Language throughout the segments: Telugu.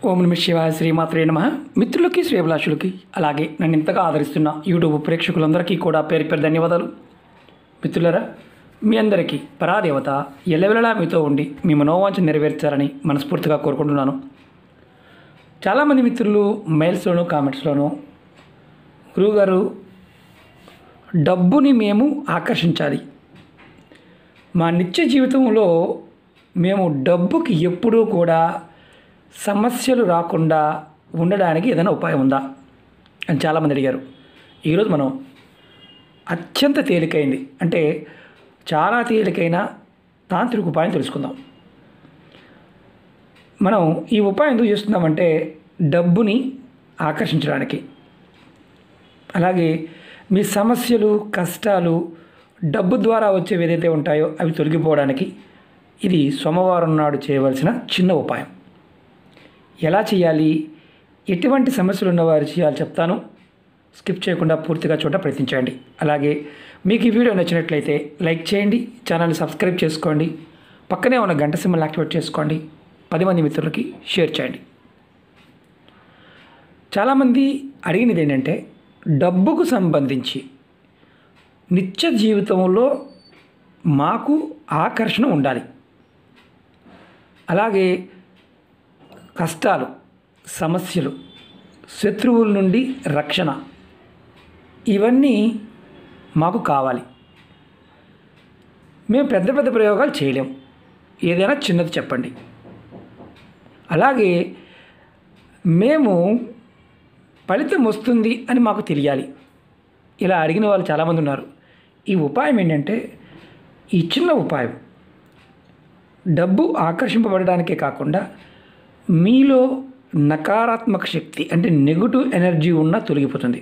ఓం నమ శివాయ శ్రీమాత్రే నమ మిత్రులకి శ్రేభిలాషులకి అలాగే నన్ను ఇంతగా ఆదరిస్తున్న యూట్యూబ్ ప్రేక్షకులందరికీ కూడా పేరు పేరు ధన్యవాదాలు మిత్రులరా మీ అందరికీ పరాదేవత ఎల్లవెల్లలా మీతో ఉండి మీ మనోవాంఛ నెరవేర్చాలని మనస్ఫూర్తిగా కోరుకుంటున్నాను చాలామంది మిత్రులు మెయిల్స్లోనూ కామెంట్స్లోనూ గురువుగారు డబ్బుని మేము ఆకర్షించాలి మా నిత్య జీవితంలో మేము డబ్బుకి ఎప్పుడూ కూడా సమస్యలు రాకుండా ఉండడానికి ఏదైనా ఉపాయం ఉందా అని చాలామంది అడిగారు ఈరోజు మనం అత్యంత తేలికైంది అంటే చాలా తేలికైన తాంత్రిక ఉపాయం తెలుసుకుందాం మనం ఈ ఉపాయం ఎందుకు చేస్తున్నామంటే డబ్బుని ఆకర్షించడానికి అలాగే మీ సమస్యలు కష్టాలు డబ్బు ద్వారా వచ్చేవి ఏదైతే ఉంటాయో అవి తొలగిపోవడానికి ఇది సోమవారం నాడు చేయవలసిన చిన్న ఉపాయం ఎలా చేయాలి ఎటువంటి సమస్యలు ఉన్నవారు చేయాలి చెప్తాను స్కిప్ చేయకుండా పూర్తిగా చూడ ప్రయత్నించండి అలాగే మీకు ఈ వీడియో నచ్చినట్లయితే లైక్ చేయండి ఛానల్ని సబ్స్క్రైబ్ చేసుకోండి పక్కనే ఉన్న గంట సింబల్ యాక్టివేట్ చేసుకోండి పది మంది మిత్రులకి షేర్ చేయండి చాలామంది అడిగినది ఏంటంటే డబ్బుకు సంబంధించి నిత్య జీవితంలో మాకు ఆకర్షణ ఉండాలి అలాగే కష్టాలు సమస్యలు శత్రువుల నుండి రక్షణ ఇవన్నీ మాకు కావాలి మేము పెద్ద పెద్ద ప్రయోగాలు చేయలేం ఏదైనా చిన్నది చెప్పండి అలాగే మేము ఫలితం వస్తుంది అని మాకు తెలియాలి ఇలా అడిగిన వాళ్ళు చాలామంది ఉన్నారు ఈ ఉపాయం ఏంటంటే ఈ చిన్న ఉపాయం డబ్బు ఆకర్షింపబడడానికే కాకుండా మీలో నకారాత్మక శక్తి అంటే నెగిటివ్ ఎనర్జీ ఉన్న తొలగిపోతుంది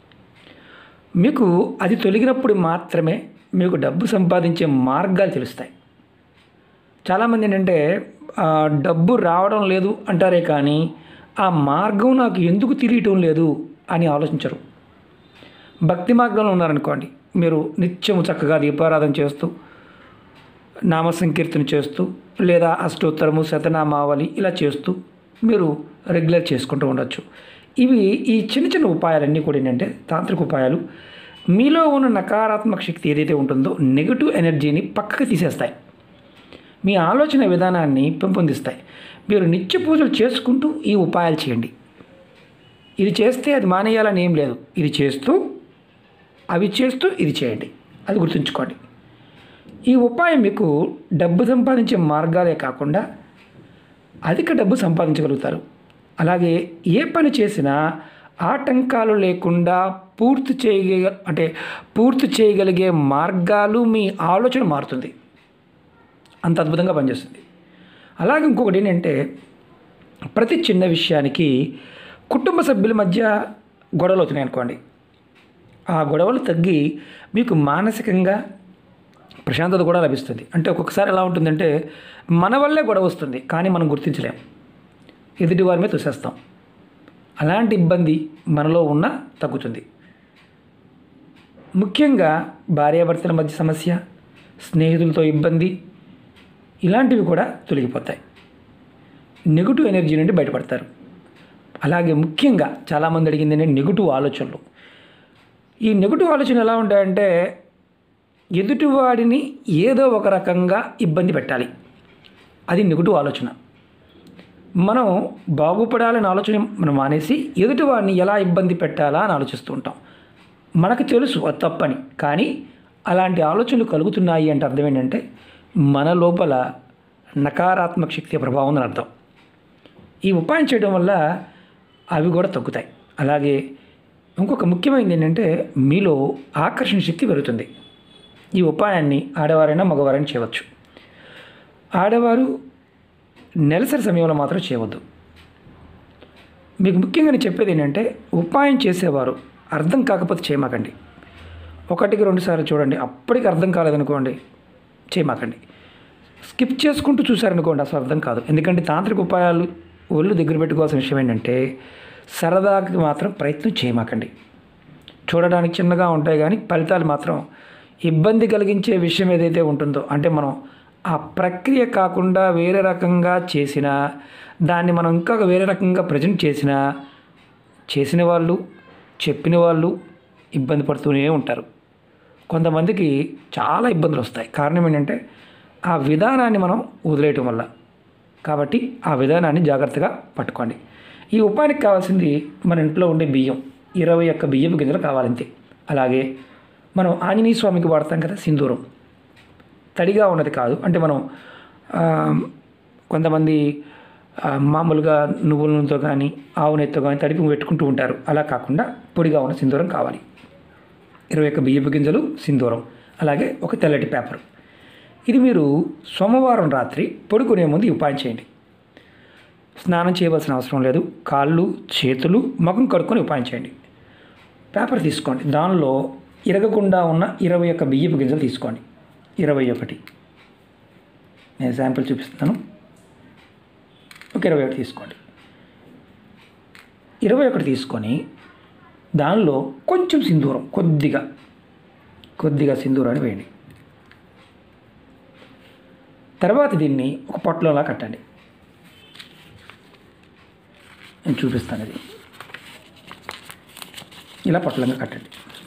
మీకు అది తొలగినప్పుడు మాత్రమే మీకు డబ్బు సంపాదించే మార్గాలు తెలుస్తాయి చాలామంది ఏంటంటే ఆ, డబ్బు రావడం లేదు అంటారే కానీ ఆ మార్గం నాకు ఎందుకు తెలియటం లేదు అని ఆలోచించరు భక్తి మార్గంలో ఉన్నారనుకోండి మీరు నిత్యము చక్కగా దీపారాధన చేస్తూ నామ సంకీర్తన చేస్తూ లేదా అష్టోత్తరము శతనామావళి ఇలా చేస్తూ మీరు రెగ్యులర్ చేసుకుంటూ ఉండొచ్చు ఇవి ఈ చిన్న చిన్న ఉపాయాలన్నీ కూడా ఏంటంటే తాంత్రిక ఉపాయాలు మీలో ఉన్న నకారాత్మక శక్తి ఏదైతే ఉంటుందో నెగిటివ్ ఎనర్జీని పక్కకి తీసేస్తాయి మీ ఆలోచన విధానాన్ని పెంపొందిస్తాయి మీరు నిత్య పూజలు చేసుకుంటూ ఈ ఉపాయాలు చేయండి ఇది చేస్తే అది మానేయాలని ఏం లేదు ఇది చేస్తూ అవి చేస్తూ ఇది చేయండి అది గుర్తుంచుకోండి ఈ ఉపాయం మీకు డబ్బు సంపాదించే మార్గాలే కాకుండా అధిక డబ్బు సంపాదించగలుగుతారు అలాగే ఏ పని చేసినా ఆటంకాలు లేకుండా పూర్తి చేయగ అంటే పూర్తి చేయగలిగే మార్గాలు మీ ఆలోచన మారుతుంది అంత అద్భుతంగా పనిచేస్తుంది అలాగే ఇంకొకటి ఏంటంటే ప్రతి చిన్న విషయానికి కుటుంబ సభ్యుల మధ్య గొడవలు అవుతున్నాయి అనుకోండి ఆ గొడవలు తగ్గి మీకు మానసికంగా ప్రశాంతత కూడా లభిస్తుంది అంటే ఒక్కొక్కసారి ఎలా ఉంటుందంటే మన వల్లే గొడవ వస్తుంది కానీ మనం గుర్తించలేం ఎదుటి వారి మీద తోసేస్తాం అలాంటి ఇబ్బంది మనలో ఉన్న తగ్గుతుంది ముఖ్యంగా భార్యాభర్తల మధ్య సమస్య స్నేహితులతో ఇబ్బంది ఇలాంటివి కూడా తొలగిపోతాయి నెగిటివ్ ఎనర్జీ నుండి బయటపడతారు అలాగే ముఖ్యంగా చాలామంది అడిగింది ఏంటంటే నెగిటివ్ ఆలోచనలు ఈ నెగిటివ్ ఆలోచన ఎలా ఉంటాయంటే ఎదుటివాడిని ఏదో ఒక రకంగా ఇబ్బంది పెట్టాలి అది నెగిటివ్ ఆలోచన మనం బాగుపడాలని ఆలోచన మనం మానేసి ఎదుటివాడిని ఎలా ఇబ్బంది పెట్టాలా అని ఆలోచిస్తూ ఉంటాం మనకు తెలుసు అది తప్పని కానీ అలాంటి ఆలోచనలు కలుగుతున్నాయి అంటే అర్థం ఏంటంటే మన లోపల నకారాత్మక శక్తి ప్రభావం ఉందని అర్థం ఈ ఉపాయం చేయడం వల్ల అవి కూడా తగ్గుతాయి అలాగే ఇంకొక ముఖ్యమైనది ఏంటంటే మీలో ఆకర్షణ శక్తి పెరుగుతుంది ఈ ఉపాయాన్ని ఆడవారైనా మగవారైనా చేయవచ్చు ఆడవారు నెలసరి సమయంలో మాత్రం చేయవద్దు మీకు ముఖ్యంగా నేను చెప్పేది ఏంటంటే ఉపాయం చేసేవారు అర్థం కాకపోతే చేయమాకండి ఒకటికి రెండు సార్లు చూడండి అప్పటికి అర్థం కాలేదనుకోండి చేయమాకండి స్కిప్ చేసుకుంటూ చూసారనుకోండి అసలు అర్థం కాదు ఎందుకంటే తాంత్రిక ఉపాయాలు ఒళ్ళు దగ్గర పెట్టుకోవాల్సిన విషయం ఏంటంటే సరదాకి మాత్రం ప్రయత్నం చేయమాకండి చూడడానికి చిన్నగా ఉంటాయి కానీ ఫలితాలు మాత్రం ఇబ్బంది కలిగించే విషయం ఏదైతే ఉంటుందో అంటే మనం ఆ ప్రక్రియ కాకుండా వేరే రకంగా చేసినా దాన్ని మనం ఇంకా వేరే రకంగా ప్రజెంట్ చేసినా చేసిన వాళ్ళు చెప్పిన వాళ్ళు ఇబ్బంది పడుతూనే ఉంటారు కొంతమందికి చాలా ఇబ్బందులు వస్తాయి కారణం ఏంటంటే ఆ విధానాన్ని మనం వదిలేయటం వల్ల కాబట్టి ఆ విధానాన్ని జాగ్రత్తగా పట్టుకోండి ఈ ఉపాయానికి కావాల్సింది మన ఇంట్లో ఉండే బియ్యం ఇరవై ఒక్క బియ్యపు గింజలు కావాలంతే అలాగే మనం ఆంజనేయ స్వామికి వాడతాం కదా సింధూరం తడిగా ఉన్నది కాదు అంటే మనం ఆ, కొంతమంది ఆ, మామూలుగా నువ్వుల నూనెతో కానీ ఆవు నెత్తో కానీ తడిపి పెట్టుకుంటూ ఉంటారు అలా కాకుండా పొడిగా ఉన్న సింధూరం కావాలి ఇరవై ఒక్క బియ్యపు గింజలు సింధూరం అలాగే ఒక తెల్లటి పేపర్ ఇది మీరు సోమవారం రాత్రి పడుకునే ముందు ఈ ఉపాయం చేయండి స్నానం చేయవలసిన అవసరం లేదు కాళ్ళు చేతులు ముఖం కడుక్కొని ఉపాయం చేయండి పేపర్ తీసుకోండి దానిలో ఇరగకుండా ఉన్న ఇరవై ఒక్క బియ్యపు గింజలు తీసుకోండి ఇరవై ఒకటి నేను శాంపిల్ చూపిస్తున్నాను ఒక ఇరవై ఒకటి తీసుకోండి ఇరవై ఒకటి తీసుకొని దానిలో కొంచెం సింధూరం కొద్దిగా కొద్దిగా సింధూరాన్ని వేయండి తర్వాత దీన్ని ఒక పొట్లంలా కట్టండి నేను చూపిస్తాను ఇది ఇలా పొట్లంగా కట్టండి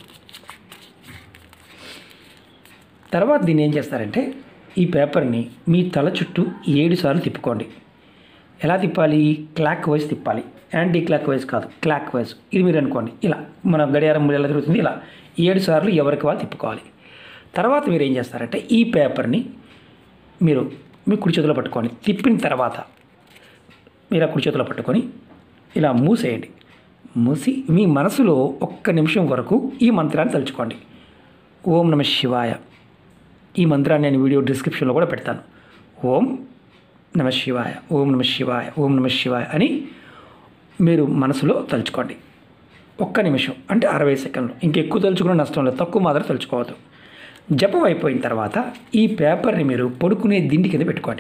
తర్వాత దీన్ని ఏం చేస్తారంటే ఈ పేపర్ని మీ తల చుట్టూ ఏడు సార్లు తిప్పుకోండి ఎలా తిప్పాలి క్లాక్ వైజ్ తిప్పాలి యాంటీ క్లాక్ వైజ్ కాదు క్లాక్ వైజ్ ఇది మీరు అనుకోండి ఇలా మన గడియారం ఎలా తిరుగుతుంది ఇలా ఏడు సార్లు ఎవరికి వాళ్ళు తిప్పుకోవాలి తర్వాత మీరు ఏం చేస్తారంటే ఈ పేపర్ని మీరు మీ కుడి చేతిలో పట్టుకోండి తిప్పిన తర్వాత మీరు ఆ కుడి చేతిలో పట్టుకొని ఇలా మూసేయండి మూసి మీ మనసులో ఒక్క నిమిషం వరకు ఈ మంత్రాన్ని తలుచుకోండి ఓం నమ శివాయ ఈ మంత్రాన్ని నేను వీడియో డిస్క్రిప్షన్లో కూడా పెడతాను ఓం నమ శివాయ ఓం నమ శివాయ ఓం నమ శివాయ అని మీరు మనసులో తలుచుకోండి ఒక్క నిమిషం అంటే అరవై సెకండ్లు ఇంకెక్కువ తలుచుకున్న నష్టం లేదు తక్కువ మాత్రం తలుచుకోవద్దు జపం అయిపోయిన తర్వాత ఈ పేపర్ని మీరు పడుకునే దిండి కింద పెట్టుకోండి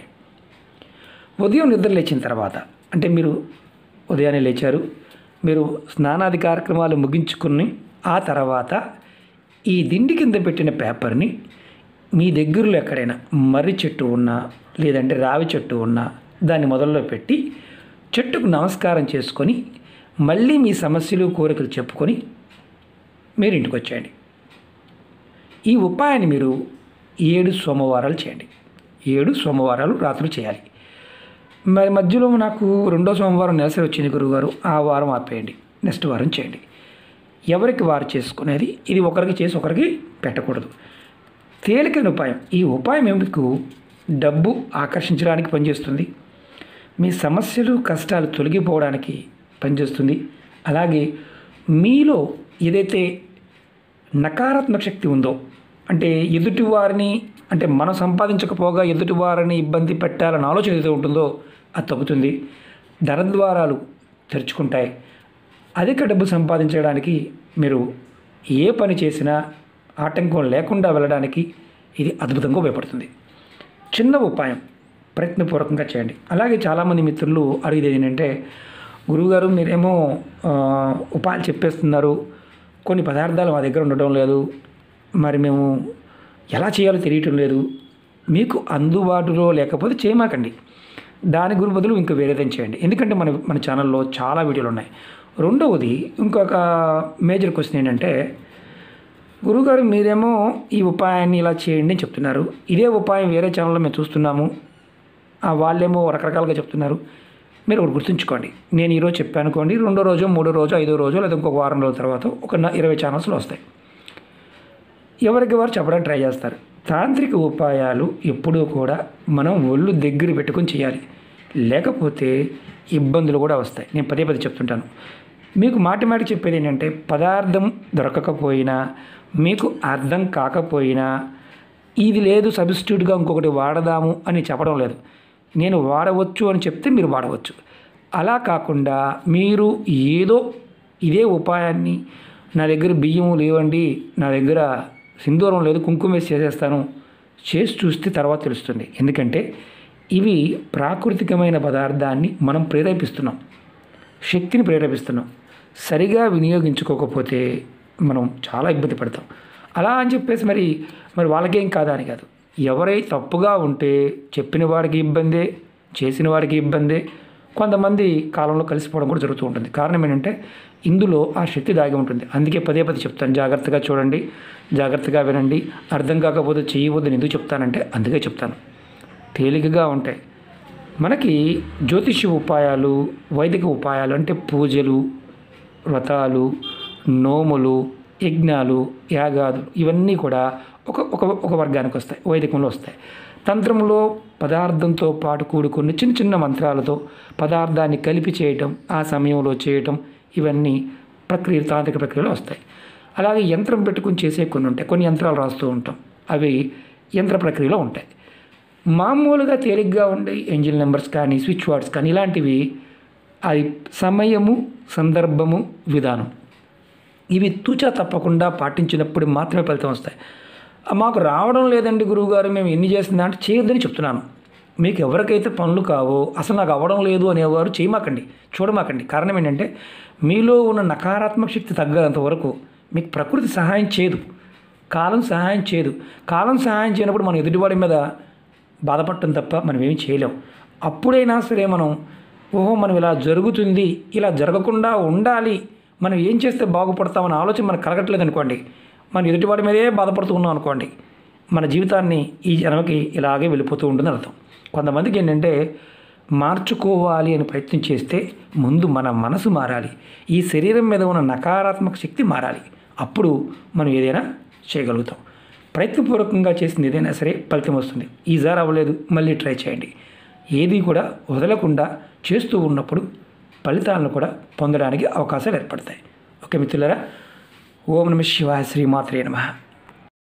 ఉదయం నిద్ర లేచిన తర్వాత అంటే మీరు ఉదయాన్నే లేచారు మీరు స్నానాది కార్యక్రమాలు ముగించుకుని ఆ తర్వాత ఈ దిండి కింద పెట్టిన పేపర్ని మీ దగ్గరలో ఎక్కడైనా మర్రి చెట్టు ఉన్నా లేదంటే రావి చెట్టు ఉన్నా దాన్ని మొదల్లో పెట్టి చెట్టుకు నమస్కారం చేసుకొని మళ్ళీ మీ సమస్యలు కోరికలు చెప్పుకొని మీరు ఇంటికి వచ్చేయండి ఈ ఉపాయాన్ని మీరు ఏడు సోమవారాలు చేయండి ఏడు సోమవారాలు రాత్రులు చేయాలి మరి మధ్యలో నాకు రెండో సోమవారం నెలసరి వచ్చింది గురువుగారు ఆ వారం ఆపేయండి నెక్స్ట్ వారం చేయండి ఎవరికి వారు చేసుకునేది ఇది ఒకరికి చేసి ఒకరికి పెట్టకూడదు తేలికైన ఉపాయం ఈ ఉపాయం మీకు డబ్బు ఆకర్షించడానికి పనిచేస్తుంది మీ సమస్యలు కష్టాలు తొలగిపోవడానికి పనిచేస్తుంది అలాగే మీలో ఏదైతే నకారాత్మక శక్తి ఉందో అంటే ఎదుటి వారిని అంటే మనం సంపాదించకపోగా ఎదుటి వారిని ఇబ్బంది పెట్టాలన్న ఆలోచన ఏదైతే ఉంటుందో అది తగ్గుతుంది ధనద్వారాలు తెరుచుకుంటాయి అధిక డబ్బు సంపాదించడానికి మీరు ఏ పని చేసినా ఆటంకం లేకుండా వెళ్ళడానికి ఇది అద్భుతంగా ఉపయోగపడుతుంది చిన్న ఉపాయం ప్రయత్నపూర్వకంగా చేయండి అలాగే చాలామంది మిత్రులు అడిగేది ఏంటంటే గురువుగారు మీరేమో ఆ, ఉపాయాలు చెప్పేస్తున్నారు కొన్ని పదార్థాలు మా దగ్గర ఉండటం లేదు మరి మేము ఎలా చేయాలో తెలియటం లేదు మీకు అందుబాటులో లేకపోతే చేయమాకండి దాని గురి బదులు ఇంకా వేరేదని చేయండి ఎందుకంటే మన మన ఛానల్లో చాలా వీడియోలు ఉన్నాయి రెండవది ఇంకొక మేజర్ క్వశ్చన్ ఏంటంటే గురుగారు మీరేమో ఈ ఉపాయాన్ని ఇలా చేయండి అని చెప్తున్నారు ఇదే ఉపాయం వేరే ఛానల్లో మేము చూస్తున్నాము ఆ వాళ్ళేమో రకరకాలుగా చెప్తున్నారు మీరు ఒకటి గుర్తుంచుకోండి నేను ఈరోజు చెప్పాను అనుకోండి రెండో రోజు మూడో రోజు ఐదో రోజు లేదా ఇంకొక వారం రోజుల తర్వాత ఒక న- ఇరవై ఛానల్స్లో వస్తాయి ఎవరికి వారు చెప్పడానికి ట్రై చేస్తారు తాంత్రిక ఉపాయాలు ఎప్పుడూ కూడా మనం ఒళ్ళు దగ్గర పెట్టుకొని చేయాలి లేకపోతే ఇబ్బందులు కూడా వస్తాయి నేను పదే పదే చెప్తుంటాను మీకు మాటి మాటి చెప్పేది ఏంటంటే పదార్థం దొరకకపోయినా మీకు అర్థం కాకపోయినా ఇది లేదు సబ్స్టిట్యూట్గా ఇంకొకటి వాడదాము అని చెప్పడం లేదు నేను వాడవచ్చు అని చెప్తే మీరు వాడవచ్చు అలా కాకుండా మీరు ఏదో ఇదే ఉపాయాన్ని నా దగ్గర బియ్యం లేవండి నా దగ్గర సింధూరం లేదు కుంకుమ వేసి చేసేస్తాను చేసి చూస్తే తర్వాత తెలుస్తుంది ఎందుకంటే ఇవి ప్రాకృతికమైన పదార్థాన్ని మనం ప్రేరేపిస్తున్నాం శక్తిని ప్రేరేపిస్తున్నాం సరిగా వినియోగించుకోకపోతే మనం చాలా ఇబ్బంది పడతాం అలా అని చెప్పేసి మరి మరి వాళ్ళకేం కాదా అని కాదు ఎవరై తప్పుగా ఉంటే చెప్పిన వాడికి ఇబ్బందే చేసిన వాడికి ఇబ్బందే కొంతమంది కాలంలో కలిసిపోవడం కూడా జరుగుతూ ఉంటుంది కారణం ఏంటంటే ఇందులో ఆ శక్తి దాగి ఉంటుంది అందుకే పదే పదే చెప్తాను జాగ్రత్తగా చూడండి జాగ్రత్తగా వినండి అర్థం కాకపోతే చేయవద్దని ఎందుకు చెప్తానంటే అందుకే చెప్తాను తేలికగా ఉంటాయి మనకి జ్యోతిష్య ఉపాయాలు వైదిక ఉపాయాలు అంటే పూజలు వ్రతాలు నోములు యజ్ఞాలు యాగాలు ఇవన్నీ కూడా ఒక ఒక ఒక వర్గానికి వస్తాయి వైదికంలో వస్తాయి తంత్రంలో పదార్థంతో పాటు కూడుకున్న చిన్న చిన్న మంత్రాలతో పదార్థాన్ని కలిపి చేయటం ఆ సమయంలో చేయటం ఇవన్నీ ప్రక్రియ తాంత్రిక ప్రక్రియలో వస్తాయి అలాగే యంత్రం పెట్టుకుని చేసే కొన్ని ఉంటాయి కొన్ని యంత్రాలు రాస్తూ ఉంటాం అవి యంత్ర ప్రక్రియలో ఉంటాయి మామూలుగా తేలిగ్గా ఉండే ఏంజిల్ నెంబర్స్ కానీ స్విచ్ వర్డ్స్ కానీ ఇలాంటివి అది సమయము సందర్భము విధానం ఇవి తూచా తప్పకుండా పాటించినప్పుడు మాత్రమే ఫలితం వస్తాయి "ఆ, మాకు రావడం లేదండి గురువుగారు మేము ఎన్ని చేస్తున్నా అంటే చేయొద్దని చెప్తున్నాను మీకు ఎవరికైతే పనులు కావో అసలు నాకు అవ్వడం లేదు అనేవారు చేయమాకండి చూడమాకండి కారణం ఏంటంటే మీలో ఉన్న నకారాత్మక శక్తి తగ్గనంత వరకు మీకు ప్రకృతి సహాయం చేయదు కాలం సహాయం చేయదు కాలం సహాయం చేయనప్పుడు మనం ఎదుటివాడి మీద బాధపడటం తప్ప మనం ఏమీ చేయలేం అప్పుడైనా సరే మనం ఓహో మనం ఇలా జరుగుతుంది ఇలా జరగకుండా ఉండాలి మనం ఏం చేస్తే బాగుపడతామన్న ఆలోచన మనకు కలగట్లేదు అనుకోండి మనం ఎదుటివాడి మీదే బాధపడుతూ ఉన్నాం అనుకోండి మన జీవితాన్ని ఈ జన్మకి ఇలాగే వెళ్ళిపోతూ ఉంటుంది అర్థం కొంతమందికి ఏంటంటే మార్చుకోవాలి అని ప్రయత్నం చేస్తే ముందు మన మనసు మారాలి ఈ శరీరం మీద ఉన్న నకారాత్మక శక్తి మారాలి అప్పుడు మనం ఏదైనా చేయగలుగుతాం ప్రయత్నపూర్వకంగా చేసింది ఏదైనా సరే ఫలితం వస్తుంది ఈసారి అవ్వలేదు మళ్ళీ ట్రై చేయండి ఏది కూడా వదలకుండా చేస్తూ ఉన్నప్పుడు ఫలితాలను కూడా పొందడానికి అవకాశాలు ఏర్పడతాయి ఓకే మిత్రులారా ఓం నమ శివాయ శ్రీమాత్రే నమః